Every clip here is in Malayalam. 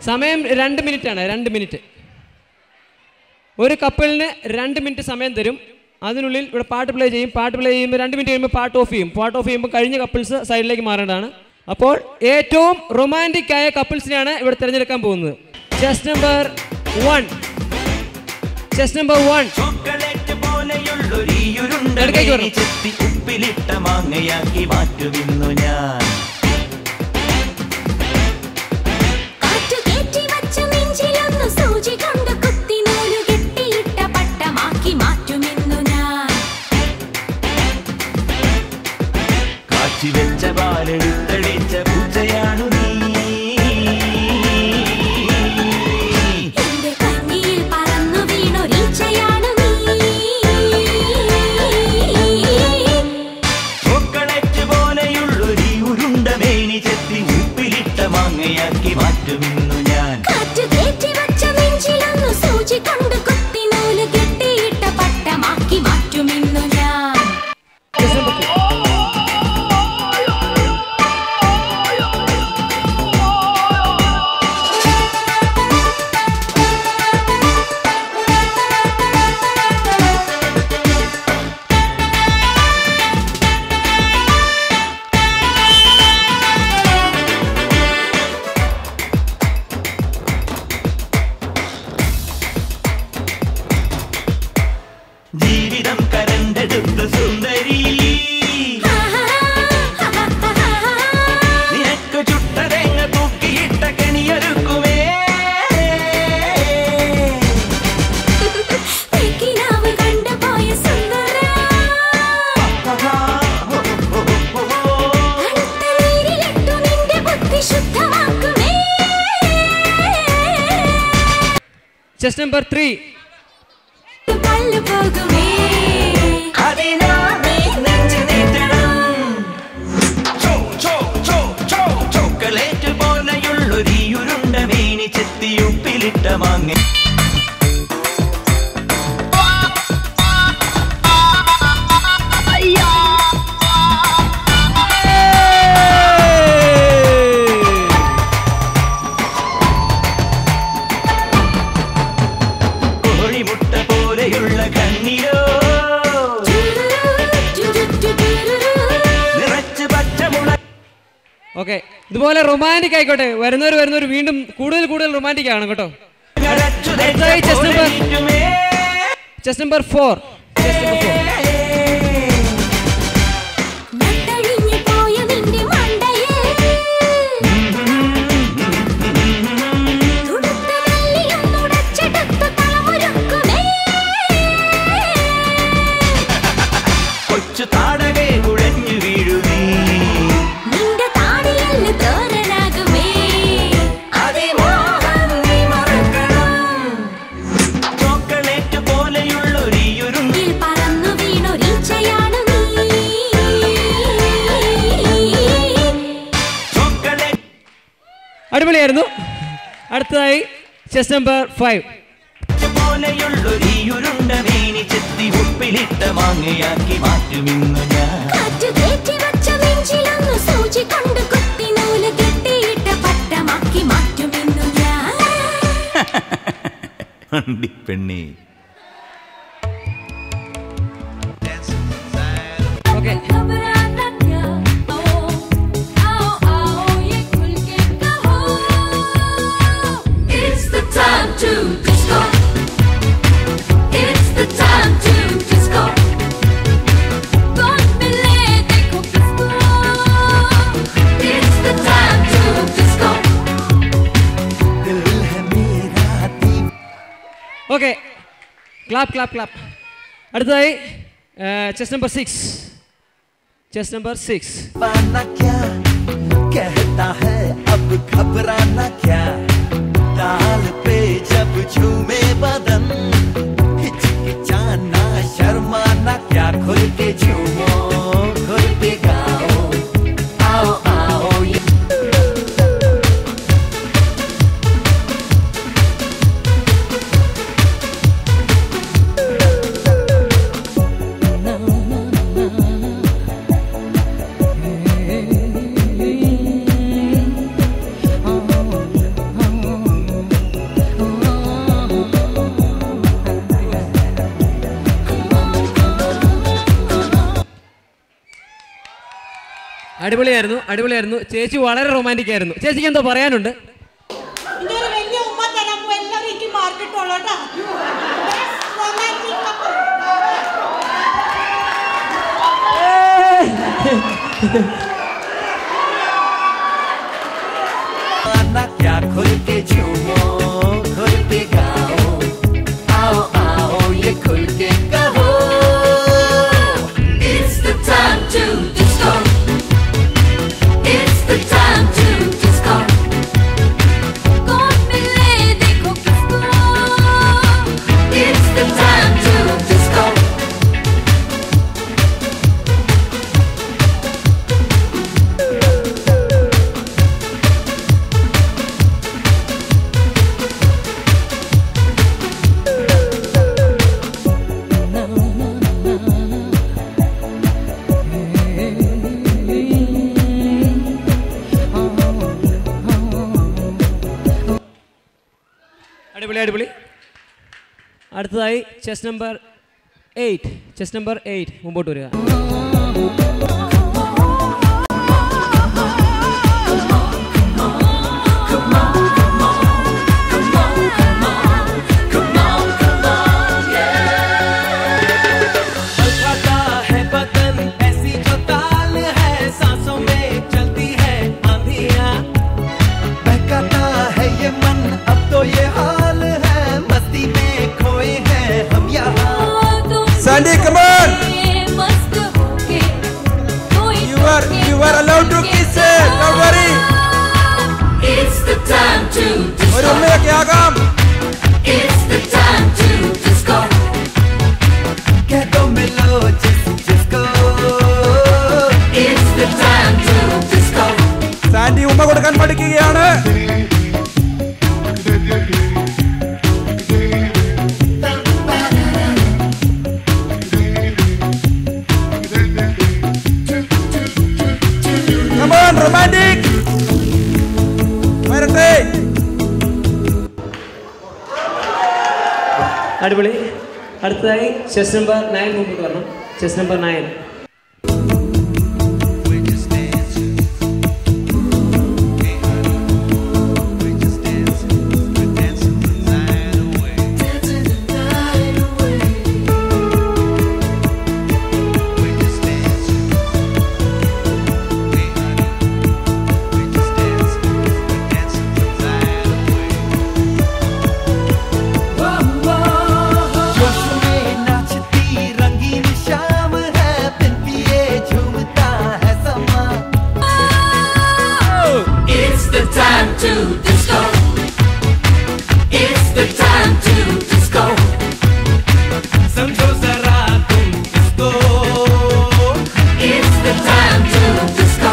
സമയം രണ്ട് മിനിറ്റ് ആണ് രണ്ട് മിനിറ്റ് ഒരു കപ്പിളിന് രണ്ട് മിനിറ്റ് സമയം തരും അതിനുള്ളിൽ ഇവിടെ പാട്ട് പ്ലേ ചെയ്യും പാട്ട് പ്ലേ ചെയ്യുമ്പോൾ രണ്ട് മിനിറ്റ് കഴിയുമ്പോൾ പാട്ട് ഓഫ് ചെയ്യും പാട്ട് ഓഫ് ചെയ്യുമ്പോൾ കഴിഞ്ഞ കപ്പിൾസ് സൈഡിലേക്ക് മാറേണ്ടതാണ് അപ്പോൾ ഏറ്റവും റൊമാൻറ്റിക് ആയ കപ്പിൾസിനെയാണ് ഇവിടെ തിരഞ്ഞെടുക്കാൻ പോകുന്നത് chest number one chest number one chocolate പോലെയുള്ളൊരീയുരുണ്ട ഇടയ്ക്കേക്ക് വരണം. ചെത്തി ഉപ്പിലിട്ട മാങ്ങയാക്കി മാറ്റുമിന്നു ഞാൻ കാറ്റു കേറ്റി വച്ച നെഞ്ചിലൊന്നു സൂചി കൊണ്ട് കുത്തി നൂലു കെട്ടിയിട്ട പട്ടമാക്കി മാറ്റുമെന്നു ഞാൻ കാച്ചി വെച്ച പാലെടുത്തടിച്ച പൂച്ചയാണു നീ എന്റെ കഞ്ഞിയിൽ പറന്നു വീണൊരീച്ചയാണ് നീ ചോക്കളേറ്റ് പോലെയുള്ളൊരീ ഉരുണ്ട മേനി ചെത്തി ഉപ്പിലിട്ട മാങ്ങയാക്കി മാറ്റുമിന്നു ഞാൻ കാറ്റു കേറ്റി വച്ച നെഞ്ചിലൊന്നു സൂചി കൊണ്ട് കുത്തി നൂല് കെട്ടിയിട്ട പട്ടമാക്കി മാറ്റുമെന്നു ഞാൻ ചെസ് നമ്പർ ടു ജീവിതം കരണ്ടെടുത്ത് സുന്ദരി നിനക്ക് ചുട്ടതെങ്ങ തൂക്കിയിട്ട കെണിയൊരുക്കുമേ തെക്കിനാവ് കണ്ടുപോയ സുന്ദരാ കടുത്ത നീരിലിട്ടു നിന്റെ ബുദ്ധി ശുദ്ധമാക്കുമേ ചെസ് നമ്പർ ത്രീ പല്ലു പോകുമേ അതിനാമേ നെഞ്ചു നീട്ടണം. ചോ, ചോ, ചോ, ചോ, ചോക്കളേറ്റ് പോലെയുള്ളൊരീ ഉരുണ്ട മേനി ചെത്തി ഉപ്പിലിട്ട മാങ്ങ കോഴിമുട്ട പോലെയുള്ള കണ്ണിലോ നിറച്ച് പച്ചമുള ഓക്കെ ഇതുപോലെ റൊമാൻറ്റിക് ആയിക്കോട്ടെ വരുന്നവർ വരുന്നവർ വീണ്ടും കൂടുതൽ കൂടുതൽ റൊമാൻറ്റിക് ആണ് കേട്ടോ കടച്ചു അടുത്തതായി chess number. നീട്ടുമേ chest number four chest number four നട്ടഴിഞ്ഞു പോയ നിന്റെ മണ്ടയെ തുടുത്ത നെല്ലിയൊന്നുടച്ചെടുത്ത് തലമുരുക്കുമേ കൊച്ചു താടകെ ഉഴഞ്ഞു വീഴുന്നീ നിന്റെ താടിയല്ല് തോരനാകുമേ അതിമോഹം നീ മറക്കണം ചോക്കളേറ്റ് പോലെയുള്ളൊരീയുരുണ്ടി ഇതിൽ പറന്നു വീണൊരീച്ചയാണ് നീ ചോക്കളേറ്റ് അടിപൊളിയായിരുന്നു അടുത്തതായി ചെസ് നമ്പർ ഫൈവ് പോലെയുള്ളൊരീയുരുണ്ട മേനി ചെത്തി ഉപ്പിലിട്ട മാങ്ങയാക്കി മാറ്റുമിന്നു ഞാൻ കാറ്റു കയറ്റി വച്ച നെഞ്ചിലൊന്നു സൂചി കൊണ്ട് കുത്തി നൂല് കെട്ടിയിട്ട പട്ടമാക്കി മാറ്റുമെന്നു ഞാൻ അണ്ടിപ്പെണ്ണേ ഓക്കെ घबराना क्या आओ आओ आओ ये खुल के कहो It's the time to disco It's the time to disco कौन मिले देखो किसको It's the time to disco दिल है मेरा दीप ഓക്കെ ക്ലാപ്പ് ക്ലാപ്പ് ക്ലാപ്പ് അടുത്തതായി chest number six chest number six पाना क्या कहता है अब घबराना क्या ताल पे जब झूमे बदन हिचकिचाना शर्माना क्या खुल के झूमो खुल के गाओ आओ आओ ये അടിപൊളിയായിരുന്നു അടിപൊളിയായിരുന്നു ചേച്ചി വളരെ റൊമാൻറ്റിക് ആയിരുന്നു ചേച്ചിക്ക് എന്തോ പറയാനുണ്ട് ഇനി ഒരു വലിയ ഉമ്മ തരാൻ എല്ലാവരും എനിക്ക് മാർക്കിട്ടോളൂ കേട്ടോ Best romantic couple. आना क्या खुल के झूमो खुल के गाओ आओ आओ ये खुल के कहो It's the time to disco. It's the time to disco. कौन मिले देखो किसको. It's the time to disco. അടിപൊളി അടിപൊളി അടുത്തതായി chest number eight chest number eight മുമ്പോട്ട് വരിക बलखाता है बदन ऐसी जो ताल है सांसों में चलती है आंधियां बहकाता है ये मन अब तो ये हाल है मस्ती में खोए हैं हम यहाँ Sandy, come on! मस्त होके कोई You are you are allowed to kiss it. Don't worry. It's the time to ഒരു disco. ഉമ്മയൊക്കെ ആകാം It's the time to disco. कह दो मिलो जिस जिसको It's the time to disco. Sandy ഉമ്മ കൊടുക്കാൻ പഠിക്കുകയാണ് Come on, romantic. വരട്ടെ അടിപൊളി അടുത്തതായി ചെസ് നമ്പർ നയൻ മുമ്പോട്ട് വരണം ചെസ് നമ്പർ നയൻ जोश में नाचती रंगीन शाम है बिन पिए झूमता है समा It's the time to disco. It's the time to disco. समझो जरा तुम इसको It's the time to disco.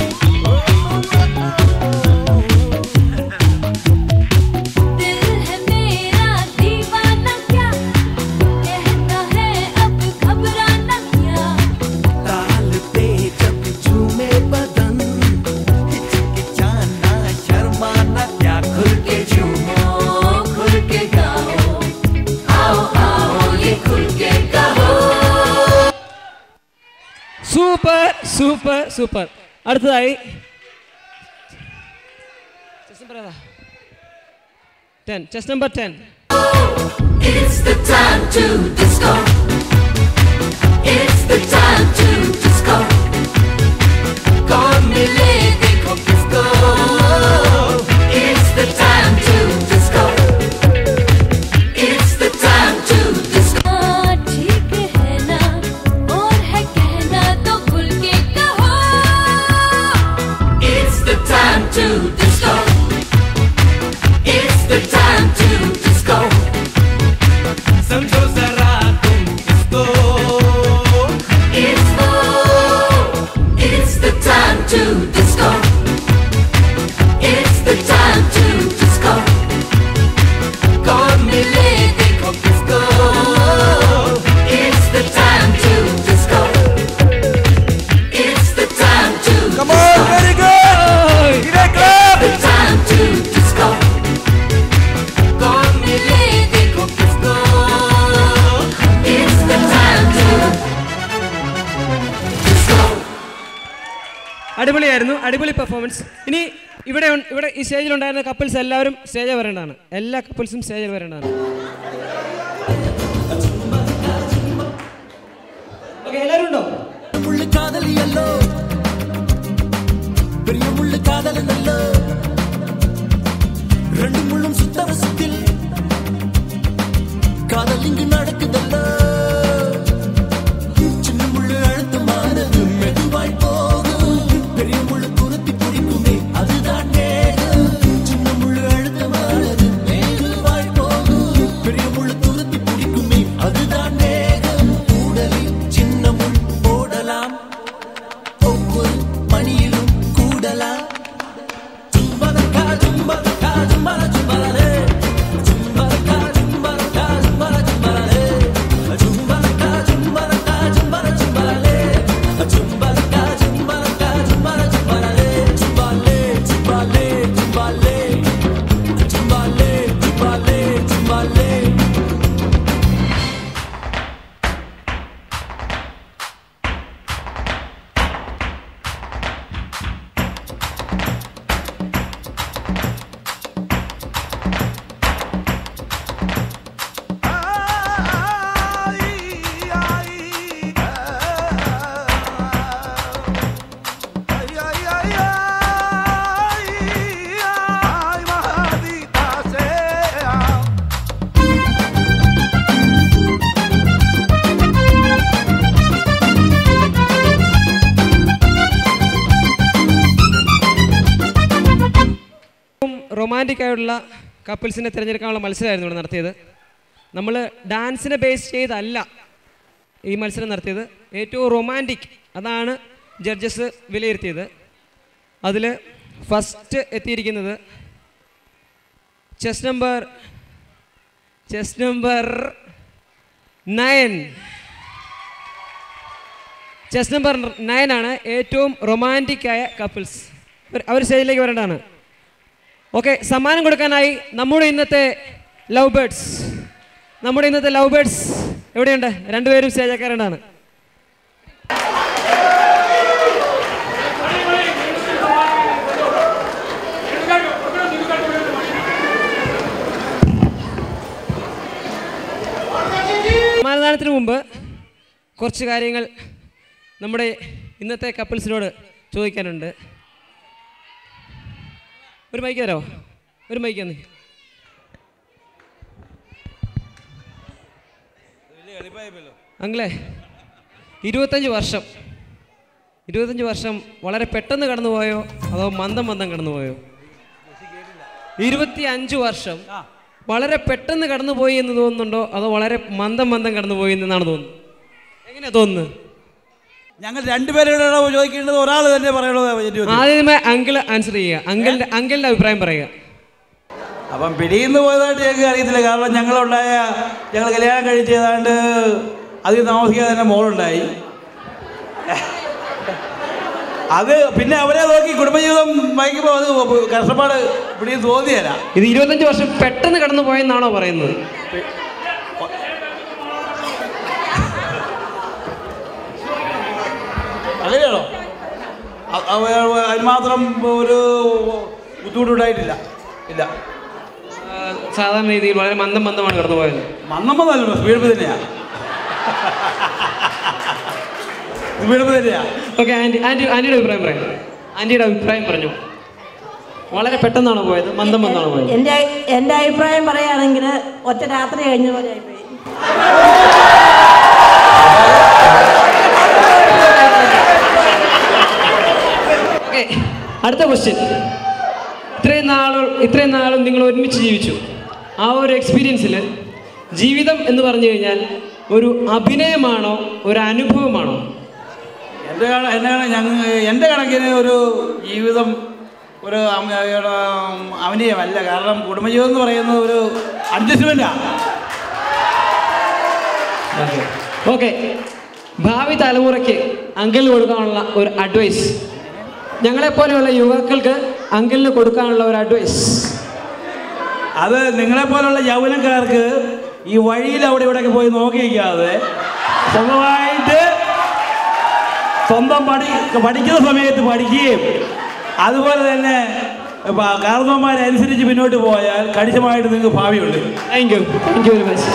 दिल है मेरा दीवाना क्या कहता है अब घबराना क्या ताल पे जब झूमे बदन हिचकिचाना शर्माना क्या खुल के झूमो खुल के गाओ आओ आओ ये खुल के कहो സൂപ്പർ സൂപ്പർ സൂപ്പർ അടുത്തതായി ചെസ് നമ്പർ ഏതാ ten chest number ten It's the time to disco. It's the time to disco. कौन मिले देखो किसको It's the time to disco. It's the time to disco. ठीक है ना और है कहना तो खुल के कहो. It's the time to disco. It's the time to disco. समझो जरा तुम इसको It's oh, it's the time to disco. It's അടിപൊളിയായിരുന്നു അടിപൊളി പെർഫോമൻസ് ഇനി ഇവിടെ ഉൺ- ഇവിടെ ഈ സ്റ്റേജിൽ ഉണ്ടായിരുന്ന കപ്പിൾസ് എല്ലാവരും സ്റ്റേജിൽ വരേണ്ടതാണ് എല്ലാ കപ്പിൾസും സ്റ്റേജിൽ വരേണ്ടതാണ് ഓക്കെ എല്ലാവരും ഉണ്ടോ முள்ளு காதல் எல்லோ பெரிய முள்ளு காதல் நல்லோ ரெண்டு முள்ளும் சுத்தர சுத்தில் காதல் இங்கு நடக்குதல்லோ சின்ன முள்ளு அழுத்தமானது மெதுவாய் போகும் பெரிய முள்ளு துருத்தி பிடிக்குமே அதுதான் வேகம் சின்ன முள்ளு அழுத்தமானது மெதுவாய் போகும் பெரிய முள்ளு துருத்தி பிடிக்குமே அதுதான் வேகம் உடலில் சின்ன முள் போடலாம் ஒவ்வொரு மணியிலும் கூடலாம் ஜும்பலக்கா ஜும்பலக்கா ஜும்பல ஜும்பலலே ஜும்பலக்கா ஜும்பலக்கா ஜும்பல ஜும்பலலே ஜும்பலக்கா ஜும்பலக்கா ஜும்பல ஜும்பலலே ஜும்பலக்கா ஜும்பலக்கா ஜும்பல ஜும்பலலே ஜும்பாலே ஜும்பாலே ஜும்பாலே ஜும்பாலே ஜும்பாலே ஜும்பாலே റൊമാൻറ്റിക് ആയിട്ടുള്ള കപ്പിൾസിനെ തിരഞ്ഞെടുക്കാനുള്ള മത്സരമായിരുന്നു ഇവിടെ നടത്തിയത് നമ്മൾ ഡാൻസിനെ ബേസ് ചെയ്തല്ല ഈ മത്സരം നടത്തിയത് ഏറ്റവും റൊമാൻറ്റിക് അതാണ് ജഡ്ജസ് വിലയിരുത്തിയത് അതിൽ ഫസ്റ്റ് എത്തിയിരിക്കുന്നത് chest number chest number nine chest number nine ആണ് ഏറ്റവും റൊമാൻറ്റിക് ആയ കപ്പിൾസ് അവർ സ്റ്റേജിലേക്ക് വരേണ്ടതാണ് ഓക്കെ സമ്മാനം കൊടുക്കാനായി നമ്മുടെ ഇന്നത്തെ ലവ് ബേർഡ്സ് നമ്മുടെ ഇന്നത്തെ ലവ് ബേർഡ്സ് എവിടെയുണ്ട് രണ്ടുപേരും സ്റ്റേജിൽ കയറേണ്ടതാണ് സമ്മാനദാനത്തിന് മുമ്പ് കുറച്ച് കാര്യങ്ങൾ നമ്മുടെ ഇന്നത്തെ കപ്പിൾസിനോട് ചോദിക്കാനുണ്ട് ഒരു മൈക്ക് തരാമോ ഒരു മൈക്ക് തന്നെ അങ്ങളെ ഇരുപത്തഞ്ച് വർഷം ഇരുപത്തഞ്ച് വർഷം വളരെ പെട്ടെന്ന് കടന്നുപോയോ അതോ മന്ദം മന്ദം കടന്നുപോയോ ഇരുപത്തി അഞ്ച് വർഷം വളരെ പെട്ടെന്ന് കടന്നുപോയി എന്ന് തോന്നുന്നുണ്ടോ അതോ വളരെ മന്ദം മന്ദം കടന്നുപോയി എന്നാണ് തോന്നുന്നത് എങ്ങനെയാ തോന്നുന്നത് ഞങ്ങൾ രണ്ടുപേരുടെ ചോദിക്കേണ്ടത് ഒരാൾ തന്നെ പറയണത് ആദ്യമേ അങ്കിൾ ആൻസർ ചെയ്യുക അങ്കിളിന്റെ അങ്കിളിന്റെ അഭിപ്രായം പറയുക അപ്പം പിടിയുന്നു പോയതായിട്ട് ഞങ്ങൾക്ക് അറിയത്തില്ല കാരണം ഞങ്ങളുണ്ടായ ഞങ്ങൾ കല്യാണം കഴിച്ച് ഏതാണ്ട് അധികം താമസിക്കാതെ തന്നെ മോളുണ്ടായി അത് പിന്നെ അവരെ നോക്കി കുടുംബജീവിതം വഹിക്കുമ്പോൾ അത് കഷ്ടപ്പാട് പിടിയും തോന്നിയല്ല ഇത് ഇരുപത്തഞ്ച് വർഷം പെട്ടെന്ന് കടന്നു പോയെന്നാണോ പറയുന്നത് അങ്ങനെയാണോ അ- അവ- അതിന് മാത്രം ഒരു ബുദ്ധിമുട്ടുണ്ടായിട്ടില്ല ഇല്ല ആ, സാധാരണ രീതിയിൽ വളരെ മന്ദം മന്ദമാണ് കടന്നു പോയത് മന്നമ്മന്നല്ല സ്പീഡ് തന്നെയാ സ്പീഡ് തന്നെയാ ഓക്കെ ആൻറ്റി ആൻറ്റി ആൻറ്റിയുടെ അഭിപ്രായം പറയാം ആൻറ്റിയുടെ അഭിപ്രായം പറഞ്ഞു വളരെ പെട്ടെന്നാണോ പോയത് മന്ദം മന്ദാണോ പോയത് എൻ്റെ എൻ്റെ അഭിപ്രായം പറയുകയാണെങ്കിൽ ഒറ്റ രാത്രി കഴിഞ്ഞ പോലെ ആയിപ്പോയി ഓക്കെ അടുത്ത ക്വസ്റ്റ്യൻ ഇത്രയും നാളും ഇത്രയും നാളും നിങ്ങൾ ഒരുമിച്ച് ജീവിച്ചു ആ ഒരു എക്സ്പീരിയൻസിൽ ജീവിതം എന്ന് പറഞ്ഞു കഴിഞ്ഞാൽ ഒരു അഭിനയമാണോ ഒരു അനുഭവമാണോ എൻ്റെ കണ എൻ്റെ കണ ഞങ്ങൾ എൻ്റെ കണക്കിന് ഒരു ജീവിതം ഒരു അമ- ഒരു അഭിനയമല്ല കാരണം കുടുംബജീവിതം എന്ന് പറയുന്നത് ഒരു അഡ്ജസ്റ്റ്മെൻറ്റാണ് ഓക്കെ ഭാവി തലമുറയ്ക്ക് അങ്കിളിന് കൊടുക്കാനുള്ള ഒരു അഡ്വൈസ് ഞങ്ങളെപ്പോലെയുള്ള യുവാക്കൾക്ക് അങ്കിളിന് കൊടുക്കാനുള്ള ഒരു അഡ്വൈസ് അത് നിങ്ങളെപ്പോലുള്ള യൗവനക്കാർക്ക് ഈ വഴിയിൽ അവിടെ ഇവിടെയൊക്കെ പോയി നോക്കി നിൽക്കാതെ സ്വന്തമായിട്ട് സ്വന്തം പഠി പഠിക്കുന്ന സമയത്ത് പഠിക്കുകയും അതുപോലെ തന്നെ പ- കാരണവന്മാരെ അനുസരിച്ച് മുന്നോട്ട് പോയാൽ കണിശമായിട്ട് നിങ്ങൾക്ക് ഭാവിയുണ്ട് thank you thank you very much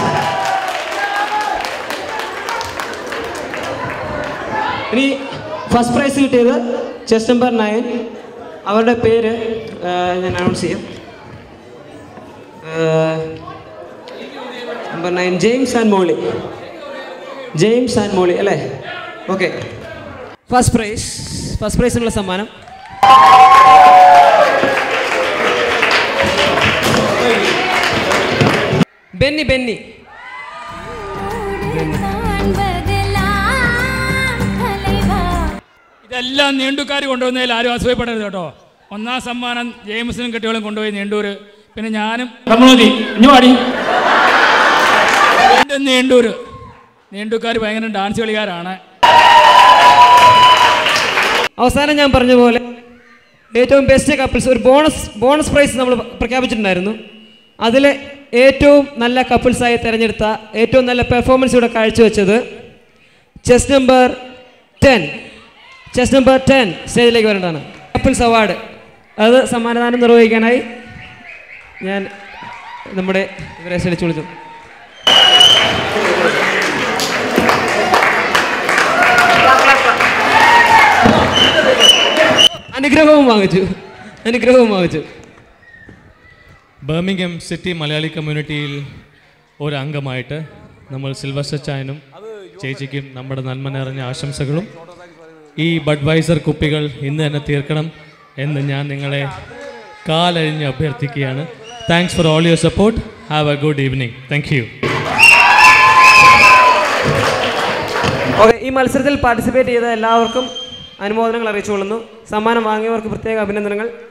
ഇനി ഫസ്റ്റ് പ്രൈസ് കിട്ടിയത് ചെസ് നമ്പർ നയൻ അവരുടെ പേര് ആ, ഞാൻ അനൗൺസ് ചെയ്യാം number nine James and Molly James and Molly അല്ലേ ഓക്കെ ഫസ്റ്റ് പ്രൈസ് ഫസ്റ്റ് പ്രൈസിനുള്ള സമ്മാനം ബെന്നി ബെന്നി நான் பகலாம் தலைவா ഇതെല്ലാം നീണ്ടുകാർ കൊണ്ടുവന്നതിൽ ആരും അസൂയപ്പെടരുത് കേട്ടോ ഒന്നാം സമ്മാനം ജെയിംസിനും കെട്ടികളും കൊണ്ടുപോയി നീണ്ടൂര് പിന്നെ ഞാനും കമ്മൂതി ഇഞ്ഞുവാടി എൻ്റെ നീണ്ടൂര് നീണ്ടുകാർ ഭയങ്കര ഡാൻസ് കളിക്കാരാണ് അവസാനം ഞാൻ പറഞ്ഞ പോലെ ഏറ്റവും ബെസ്റ്റ് കപ്പിൾസ് ഒരു ബോണസ് ബോണസ് പ്രൈസ് നമ്മൾ പ്രഖ്യാപിച്ചിട്ടുണ്ടായിരുന്നു അതിൽ ഏറ്റവും നല്ല കപ്പിൾസായി തിരഞ്ഞെടുത്ത ഏറ്റവും നല്ല പെർഫോമൻസ് ഇവിടെ കാഴ്ചവെച്ചത് chest number ten chest number ten സ്റ്റേജിലേക്ക് വരേണ്ടതാണ് കപ്പിൾസ് അവാർഡ് അത് സമ്മാനദാനം നിർവഹിക്കാനായി ഞാൻ നമ്മുടെ ഇവരെ ക്ഷണിച്ചു വിളിച്ചു അനുഗ്രഹവും വാങ്ങിച്ചു അനുഗ്രഹവും വാങ്ങിച്ചു ബർമിംഗം സിറ്റി മലയാളി കമ്മ്യൂണിറ്റിയിൽ ഒരു അംഗമായിട്ട് നമ്മൾ സിൽവസ്റ്റർ ചായനും ചേച്ചിക്കും നമ്മുടെ നന്മ നിറഞ്ഞ ആശംസകളും ഈ ബഡ്വൈസർ കുപ്പികൾ ഇന്ന് തന്നെ തീർക്കണം എന്ന് ഞാൻ നിങ്ങളെ കാലഴിഞ്ഞ് അഭ്യർത്ഥിക്കുകയാണ് thanks for all your support have a good evening thank you okay ഈ മത്സരത്തിൽ പാർട്ടിസിപ്പേറ്റ് ചെയ്ത എല്ലാവർക്കും അനുമോദനങ്ങൾ അറിയിച്ചുകൊള്ളുന്നു സമ്മാനം വാങ്ങിയവർക്ക് പ്രത്യേക അഭിനന്ദനങ്ങൾ